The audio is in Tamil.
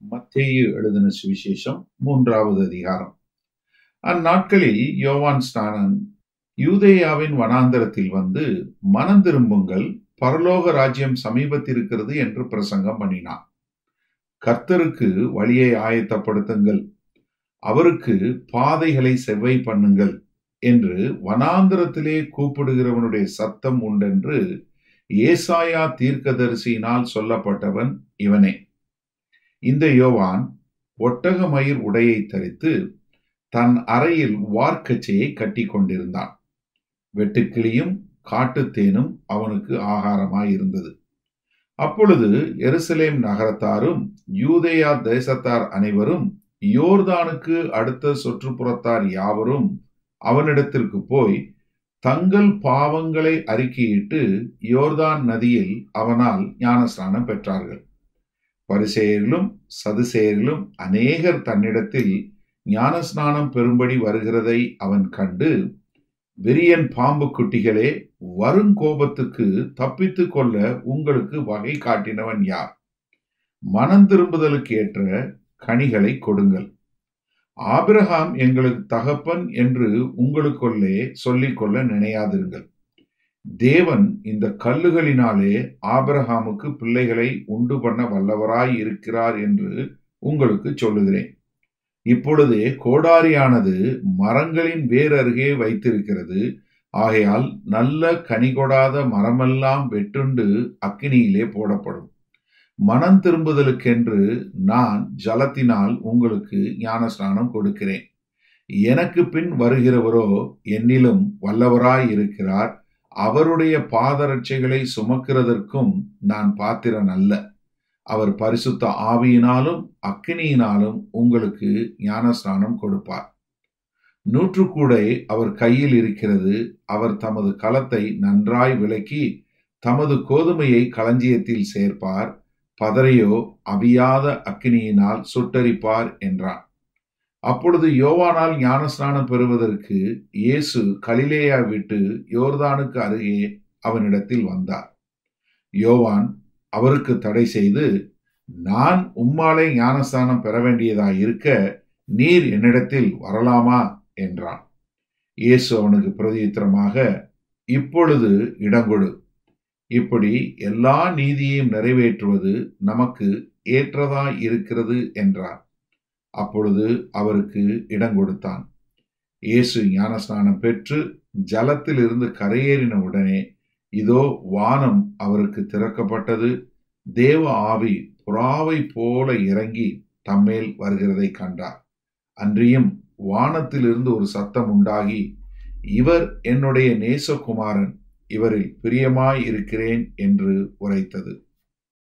மத்தேயு எழுதின சுவிசேஷம் மூன்றாவது அதிகாரம் அந்நாட்களில் யோவான் ஸ்நானன் யூதேயாவின் வனாந்தரத்தில் வந்து மனம் திரும்புங்கள் பரலோக ராஜ்யம் சமீபத்திருக்கிறது என்று பிரசங்கம் பண்ணினான் கர்த்தருக்கு வழியை ஆயத்தப்படுத்துங்கள் அவருக்கு பாதைகளை செவ்வை பண்ணுங்கள் என்று வனாந்திரத்திலே கூப்பிடுகிறவனுடைய சத்தம் உண்டென்று ஏசாயா தீர்க்கதரிசியினால் சொல்லப்பட்டவன் இவனே இந்த யோவான் ஒட்டக மயிர் உடையை தரித்து தன் அறையில் வார்க்கச்சையை கட்டி கொண்டிருந்தான் வெட்டுக்கிளியும் காட்டுத்தேனும் அவனுக்கு ஆகாரமாய் இருந்தது அப்பொழுது எருசலேம் நகரத்தாரும் யூதேயா தேசத்தார் அனைவரும் யோர்தானுக்கு அடுத்த சுற்றுப்புறத்தார் யாவரும் அவனிடத்திற்கு போய் தங்கள் பாவங்களை அறிக்கையிட்டு யோர்தான் நதியில் அவனால் ஞானஸ்நானம் பெற்றார்கள் பரிசெயரிலும் சதுசெயரிலும் அநேகர் தன்னிடத்தில் ஞானஸ்நானம் பெறும்படி வருகிறதை அவன் கண்டு விரியன் பாம்பு குட்டிகளே வருங்கோபத்துக்கு தப்பித்து கொள்ள உங்களுக்கு வகை காட்டினவன் யார் மனம் திரும்புதலுக்கு ஏற்ற கனிகளை கொடுங்கள் ஆபிரகாம் எங்களுக்கு தகப்பன் என்று உங்களுக்குள்ளே சொல்லிக்கொள்ள நினையாதிருங்கள் தேவன் இந்த கல்லுகளினாலே ஆபிரகாமுக்கு பிள்ளைகளை உண்டு பண்ண வல்லவராய் இருக்கிறார் என்று உங்களுக்கு சொல்லுகிறேன் இப்பொழுதே கோடாரியானது மரங்களின் வேர் அருகே வைத்திருக்கிறது ஆகையால் நல்ல கனி கொடாத மரமெல்லாம் வெட்டுண்டு அக்கினியிலே போடப்படும் மனம் திரும்புதலுக்கென்று நான் ஜலத்தினால் உங்களுக்கு ஞானஸ்நானம் கொடுக்கிறேன் எனக்கு பின் வருகிறவரோ என்னிலும் வல்லவராய் இருக்கிறார் அவருடைய பாதரட்சைகளை சுமக்கிறதற்கும் நான் பாத்திரன் அல்ல அவர் பரிசுத்த ஆவியினாலும் அக்கினியினாலும் உங்களுக்கு ஞானஸ்நானம் கொடுப்பார் நூற்றுக்கூடை அவர் கையில் இருக்கிறது அவர் தமது களத்தை நன்றாய் விளக்கி தமது கோதுமையை களஞ்சியத்தில் சேர்ப்பார் பதறையோ அவியாத அக்கினியினால் சுட்டரிப்பார் என்றான் அப்பொழுது யோவானால் ஞானஸ்நானம் பெறுவதற்கு இயேசு கலிலேயா விட்டு யோர்தானுக்கு அருகே அவனிடத்தில் வந்தார் யோவான் அவருக்கு தடை செய்து நான் உம்மாலே ஞானஸ்தானம் பெற வேண்டியதாய் இருக்க நீர் என்னிடத்தில் வரலாமா என்றான் இயேசு அவனுக்கு பிரதியுத்தரமாக இப்பொழுது இடங்கொடு இப்படி எல்லா நீதியையும் நிறைவேற்றுவது நமக்கு ஏற்றதாய் இருக்கிறது என்றார் அப்பொழுது அவருக்கு இடம் கொடுத்தான் இயேசு ஞானஸ்நானம் பெற்று ஜலத்தில் இருந்து கரையேறின உடனே இதோ வானம் அவருக்கு திறக்கப்பட்டது தேவ ஆவி புறாவை போல இறங்கி தம்மேல் வருகிறதை கண்டார் அன்றியும் வானத்திலிருந்து ஒரு சத்தம் உண்டாகி இவர் என்னுடைய நேசகுமாரன் இவரில் பிரியமாய் இருக்கிறேன் என்று உரைத்தது